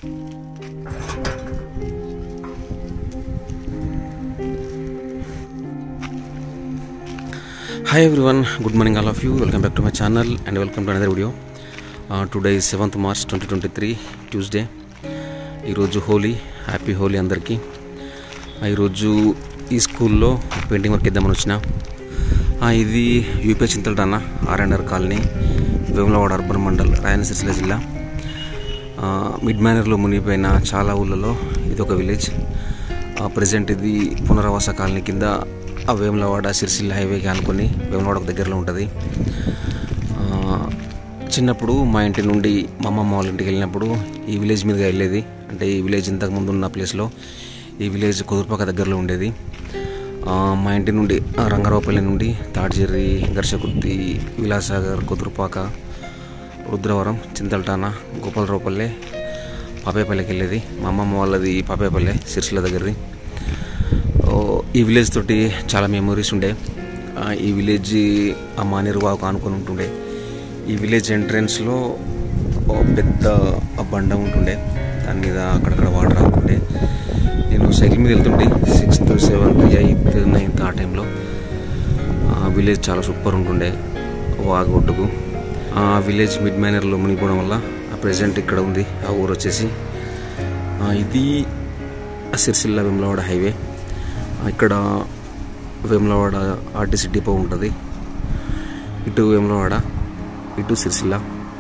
hi everyone good morning all of you welcome back to my channel and welcome to another video today seventh March twenty twenty three Tuesday ఈరోజు Holi happy Holi అందరికీ ఆ, ఈరోజు ఈ స్కూల్లో painting work ఇద్దామని వచ్చిన ఆ, ఇది UP Chintalatana R and R colony Vemulawada urban mandal రాయన సిరిసిల్ల జిల్లా ఆ, మిడ్ మేనర్లో మునిగిపోయిన చాలా ఊళ్ళలో ఇది ఒక విలేజ్ ప్రజెంట్ ఇది పునరావాస కాలనీ కింద ఆ వేములవాడ సిరిసిల్ల హైవేకి ఆనుకొని వేములవాడకు దగ్గరలో ఉంటుంది ఆ, చిన్నప్పుడు మా ఇంటి నుండి మా అమ్మమ్మ వాళ్ళ ఇంటికి వెళ్ళినప్పుడు ఈ విలేజ్ మీదుగా వెళ్ళేది అంటే ఈ విలేజ్ ఇంతకుముందు ఉన్న ప్లేస్లో ఈ విలేజ్ కుదురుపాక దగ్గరలో ఉండేది ఆ, మా ఇంటి నుండి ఆ, రంగారావుపల్లి నుండి తాడ్జెర్రి గర్షకుర్తి విలాసాగర్ కుదురుపాక రుద్రవరం చింతలటాన గోపాలరావుపల్లె పాపేపల్లెకి వెళ్ళేది మా అమ్మమ్మ వాళ్ళది పాపేపల్లె సిరిసిల్ల దగ్గరది ఓ, ఈ విలేజ్ తోటి చాలా మెమొరీస్ ఉండే ఆ, ఈ విలేజ్ ఆ మానేరు వాకు ఆనుకొని ఉంటుండే ఈ విలేజ్ ఎంట్రన్స్లో ఓ పెద్ద ఆ బండ ఉంటుండే దాని మీద అక్కడక్కడ వాటర్ ఆగుతుండే నేను సైకిల్ మీద వెళ్తుండే సిక్స్త్ సెవెంత్ ఎయిత్ నైన్త్ ఆ టైంలో ఆ విలేజ్ చాలా సూపర్ ఉంటుండే వాగు ఒడ్డుకు ఆ విలేజ్ మిడ్ మైనర్లో మునిగిపోవడం వల్ల ఆ ప్రెజెంట్ ఇక్కడ ఉంది ఆ ఊరు వచ్చేసి ఆ, ఇది ఆ సిరిసిల్ల వెమ్లవాడ హైవే ఆ, ఇక్కడ వేములవాడ ఆర్టీసీ డిపో ఉంటుంది ఇటు వేములవాడ ఇటు సిరిసిల్ల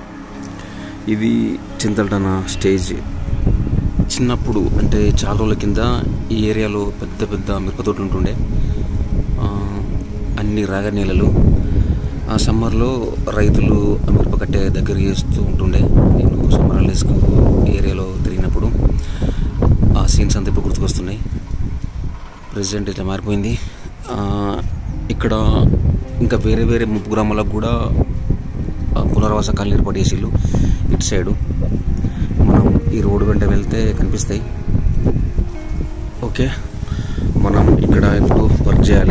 ఇది చింతలటన స్టేజ్ చిన్నప్పుడు అంటే చాలా రోజుల కింద ఈ ఏరియాలో పెద్ద పెద్ద మిరప తోటలు ఉంటుండే ఆ, అన్ని రాగ నేలలు ఆ సమ్మర్లో రైతులు ఆ మిరప కట్టే దగ్గర చేస్తూ ఉంటుండే నేను సమ్మర్ హాలిడేస్కు ఈ ఏరియాలో తిరిగినప్పుడు ఆ సీన్స్ అంతా ఇప్పుడు గుర్తుకొస్తున్నాయి ప్రెసిడెంట్ ఇట్లా మారిపోయింది ఆ, ఇక్కడ ఇంకా వేరే వేరే ముప్పు గ్రామాలకు కూడా ఆ, పునరావాస కాలనీ ఏర్పాటు చేసిళ్ళు ఇటు సైడు మనం ఈ రోడ్డు వెంట వెళ్తే కనిపిస్తాయి ఓకే మనం ఇక్కడ ఇప్పుడు వర్క్ చేయాలి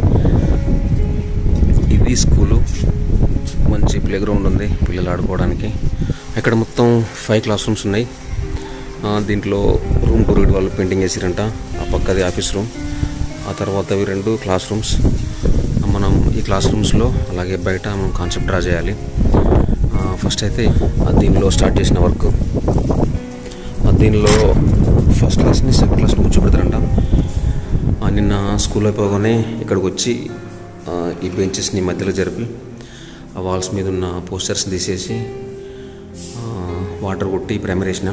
ఇది స్కూలు మంచి ప్లే గ్రౌండ్ ఉంది పిల్లలు ఆడుకోవడానికి ఇక్కడ మొత్తం ఫైవ్ క్లాస్ రూమ్స్ ఉన్నాయి ఆ, దీంట్లో రూమ్ టూ రీడ్ వాళ్ళు పెయింటింగ్ వేసిరంట ఆ పక్కది ఆఫీస్ రూమ్ ఆ తర్వాత ఇవి రెండు క్లాస్ రూమ్స్ ఆ, మనం ఈ క్లాస్ రూమ్స్లో అలాగే బయట మనం కాన్సెప్ట్ డ్రా చేయాలి ఆ, ఫస్ట్ అయితే ఆ, దీనిలో స్టార్ట్ చేసిన వర్క్ ఆ, దీనిలో ఫస్ట్ క్లాస్ని సెకండ్ క్లాస్ని కూర్చోబెడతారంట ఆ, నిన్న స్కూల్ అయిపోగానే ఇక్కడికి వచ్చి ఆ, ఈ బెంచెస్ని మధ్యలో జరిపి ఆ వాల్స్ మీద ఉన్న పోస్టర్స్ తీసేసి ఆ, వాటర్ కొట్టి ప్రైమర్ వేసిన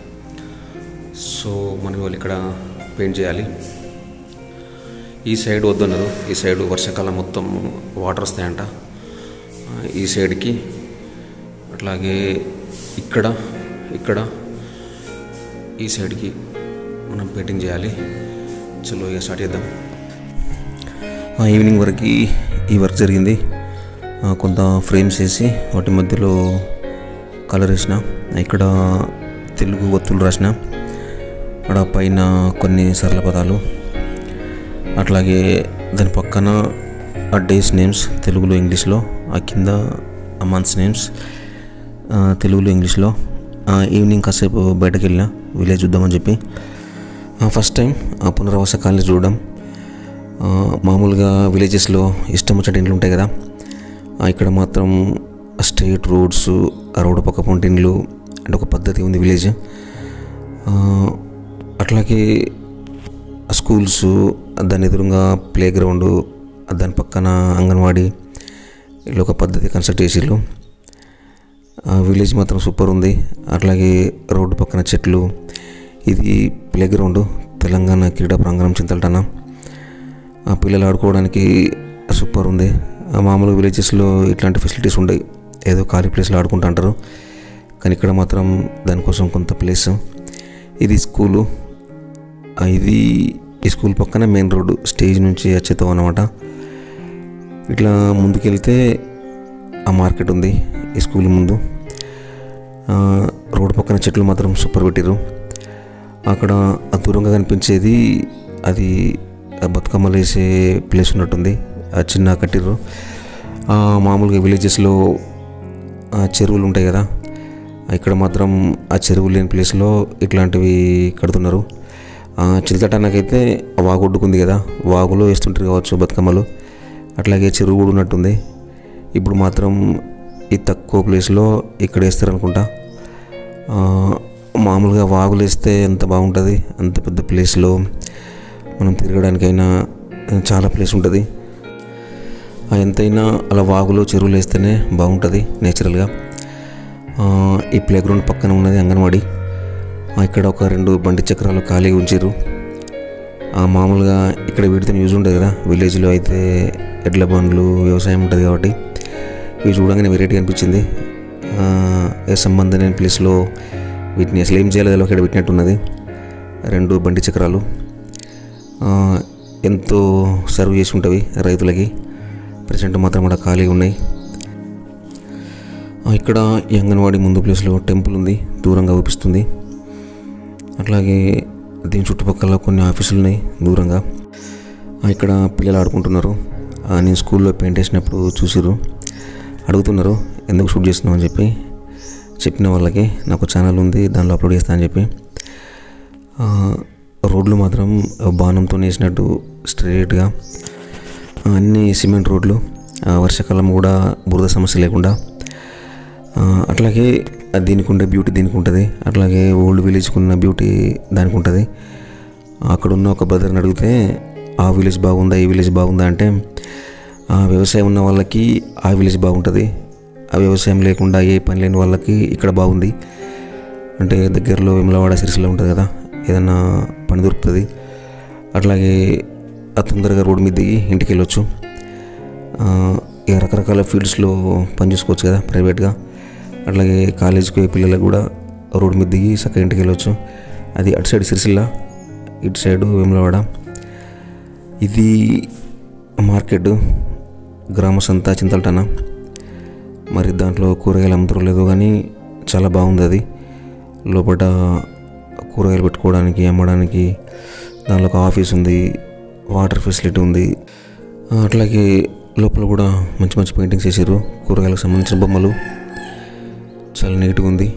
సో మనం వాళ్ళు ఇక్కడ పెయింట్ చేయాలి ఈ సైడ్ వద్దన్నారు ఈ సైడ్ వర్షాకాలం మొత్తం వాటర్ వస్తాయంట ఆ, ఈ సైడ్కి అట్లాగే ఇక్కడ ఇక్కడ ఈ సైడ్కి మనం పెయింటింగ్ చేయాలి చలో ఇక స్టార్ట్ చేద్దాం ఆ, ఈవినింగ్ వరకు ఈ వర్క్ జరిగింది ఆ, కొంత ఫ్రేమ్స్ వేసి వాటి మధ్యలో కలర్ వేసిన ఇక్కడ తెలుగు ఒత్తులు రాసిన అక్కడ పైన కొన్ని సరళ పదాలు అట్లాగే దాని పక్కన ఆ డేస్ నేమ్స్ తెలుగులో ఇంగ్లీష్లో ఆ కింద ఆ మంత్స్ నేమ్స్ ఆ, తెలుగులో ఇంగ్లీష్లో ఆ, ఈవినింగ్ కాసేపు బయటకు వెళ్ళిన విలేజ్ చూద్దామని చెప్పి ఆ, ఫస్ట్ టైం ఆ పునరావాస కాలనీ చూడడం ఆ, మామూలుగా విలేజెస్లో ఇష్టం వచ్చినట్టు ఇండ్లు ఉంటాయి కదా ఆ, ఇక్కడ మాత్రం స్ట్రైట్ రోడ్స్ ఆ రోడ్డు పక్క పొంటి ఇండ్లు అంటే ఒక పద్ధతి ఉంది విలేజ్ ఆ, అట్లాగే స్కూల్స్ దాని ఎదురుగా ప్లే గ్రౌండ్ దాని పక్కన అంగన్వాడీ ఇలా ఒక పద్ధతి కన్స్ట్రక్ట్ చేసిళ్ళు ఆ విలేజ్ మాత్రం సూపర్ ఉంది అట్లాగే రోడ్డు పక్కన చెట్లు ఇది ప్లే గ్రౌండ్ తెలంగాణ క్రీడా ప్రాంగణం చింతలటన ఆ పిల్లలు ఆడుకోవడానికి సూపర్ ఉంది ఆ మామూలు విలేజెస్లో ఇట్లాంటి ఫెసిలిటీస్ ఉండవు ఏదో ఖాళీ ప్లేస్లో ఆడుకుంటూ అంటారు కానీ ఇక్కడ మాత్రం దానికోసం కొంత ప్లేస్ ఇది స్కూలు ఆ, ఇది ఈ స్కూల్ పక్కన మెయిన్ రోడ్డు స్టేజ్ నుంచి వచ్చేతాం అనమాట ఇట్లా ముందుకెళ్తే ఆ మార్కెట్ ఉంది ఈ స్కూల్ ముందు ఆ, రోడ్డు పక్కన చెట్లు మాత్రం సూపర్ పెట్టారు అక్కడ ఆ దూరంగా కనిపించేది అది ఆ బతుకమ్మలు వేసే ప్లేస్ ఉన్నట్టుంది ఆ చిన్న కట్టిర్రు ఆ, మామూలుగా విలేజెస్లో చెరువులు ఉంటాయి కదా ఇక్కడ మాత్రం ఆ చెరువు లేని ప్లేస్లో ఇట్లాంటివి కడుతున్నారు ఆ, చిలకటానికైతే వాగు ఒడ్డుకుంది కదా వాగులో వేస్తుంటారు కావచ్చు బతుకమ్మలు అట్లాగే చెరువు కూడా ఉన్నట్టుంది ఇప్పుడు మాత్రం ఈ తక్కువ ప్లేస్లో ఇక్కడ వేస్తారు అనుకుంటా ఆ, మామూలుగా వాగులు వేస్తే ఎంత బాగుంటుంది అంత పెద్ద ప్లేస్లో మనం తిరగడానికైనా చాలా ప్లేస్ ఉంటుంది ఆ, ఎంతైనా అలా వాగులో చెరువులు వేస్తేనే బాగుంటుంది నేచురల్గా ఆ, ఈ ప్లే గ్రౌండ్ పక్కన ఉన్నది అంగన్వాడీ ఆ, ఇక్కడ ఒక రెండు బండి చక్రాలు ఖాళీగా ఉంచారు ఆ, మామూలుగా ఇక్కడ వీటితో యూజ్ ఉంటుంది కదా విలేజ్లో అయితే ఎడ్ల బండ్లు వ్యవసాయం ఉంటుంది కాబట్టి ఇవి చూడగానే వెరైటీ అనిపించింది ఆ, ఏ సంబంధం లేని ప్లేస్లో వీటిని అసలు ఏం చేయాలో ఇక్కడ పెట్టినట్టున్నది రెండు బండి చక్రాలు ఆ, ఎంతో సర్వ్ చేసి ఉంటవి రైతులకి ప్రజెంట్ మాత్రం కూడా ఖాళీగా ఉన్నాయి ఆ, ఇక్కడ ఈ అంగన్వాడీ ముందు ప్లేస్లో టెంపుల్ ఉంది దూరంగా చూపిస్తుంది అట్లాగే దీని చుట్టుపక్కల కొన్ని ఆఫీసులు ఉన్నాయి దూరంగా ఆ, ఇక్కడ పిల్లలు ఆడుకుంటున్నారు ఆ, నేను స్కూల్లో పెయింట్ వేసినప్పుడు చూసిర్రు అడుగుతున్నారు ఎందుకు షూట్ చేస్తున్నావు అని చెప్పి చెప్పిన వాళ్ళకి నాకు ఛానల్ ఉంది దానిలో అప్లోడ్ చేస్తా అని చెప్పి ఆ, రోడ్లు మాత్రం బాణంతో వేసినట్టు స్ట్రైట్గా అన్ని సిమెంట్ రోడ్లు ఆ, వర్షాకాలం కూడా బురద సమస్య లేకుండా ఆ, అట్లాగే అది దీనికి ఉండే బ్యూటీ దీనికి ఉంటుంది అట్లాగే ఓల్డ్ విలేజ్కి ఉన్న బ్యూటీ దానికి ఉంటుంది అక్కడ ఉన్న ఒక బ్రదర్ని అడిగితే ఆ విలేజ్ బాగుందా ఈ విలేజ్ బాగుందా అంటే ఆ వ్యవసాయం ఉన్న వాళ్ళకి ఆ విలేజ్ బాగుంటుంది ఆ వ్యవసాయం లేకుండా ఏ పని లేని వాళ్ళకి ఇక్కడ బాగుంది అంటే దగ్గరలో విమలవాడ సిరిసిల్ల ఉంటుంది కదా ఏదైనా పని దొరుకుతుంది అట్లాగే ఆ తొందరగా రోడ్డు మీద దిగి ఇంటికి వెళ్ళొచ్చు ఆ, ఇక రకరకాల ఫీల్డ్స్లో పని చేసుకోవచ్చు కదా ప్రైవేట్గా అట్లాగే కాలేజీకి పోయే పిల్లలకు కూడా రోడ్డు మీద దిగి చక్కగా ఇంటికి వెళ్ళొచ్చు అది అటు సైడ్ సిరిసిల్ల ఇటు సైడు వేములవాడ ఇది మార్కెట్ గ్రామ సంత చింతలటన మరి దాంట్లో కూరగాయలు అమ్ముతారో లేదో కానీ చాలా బాగుంది అది లోపల కూరగాయలు పెట్టుకోవడానికి అమ్మడానికి దానిలో ఒక ఆఫీస్ ఉంది వాటర్ ఫెసిలిటీ ఉంది ఆ, అట్లాగే లోపల కూడా మంచి మంచి పెయింటింగ్స్ వేసారు కూరగాయలకు సంబంధించిన బొమ్మలు చాలా నీట్గా ఉంది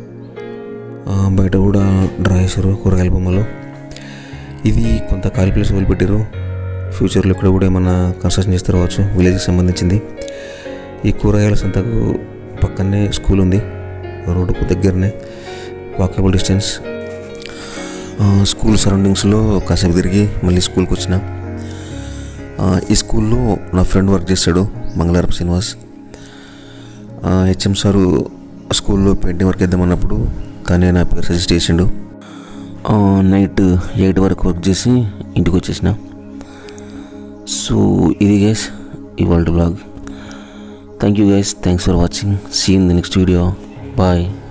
ఆ, బయట కూడా డ్రా చేశారు కూరగాయల బొమ్మలు ఇది కొంత ఖాళీ ప్లేస్ వదిలిపెట్టారు ఫ్యూచర్లో ఇక్కడ కూడా ఏమన్నా కన్స్ట్రక్షన్ చేస్తారు కావచ్చు విలేజ్కి సంబంధించింది ఈ కూరగాయల సంతకు పక్కనే స్కూల్ ఉంది రోడ్డుకు దగ్గరనే వాకబుల్ డిస్టెన్స్ ఆ, స్కూల్ సరౌండింగ్స్లో కాసేపు తిరిగి మళ్ళీ స్కూల్కి వచ్చిన ఆ, ఈ స్కూల్లో నా ఫ్రెండ్ వర్క్ చేస్తాడు మంగళవారం శ్రీనివాస్ ఆ, హెచ్ఎం సారు స్కూల్లో పెయింటింగ్ వర్క్ వేద్దామన్నప్పుడు కానీ నా పేరు సజెస్ట్ చేసిండు ఆ, నైట్ ఎయిట్ వరకు వర్క్ చేసి ఇంటికి వచ్చేసిన సో ఇది గైస్ ఇవాళ blog thank you guys thanks for watching see in the next video bye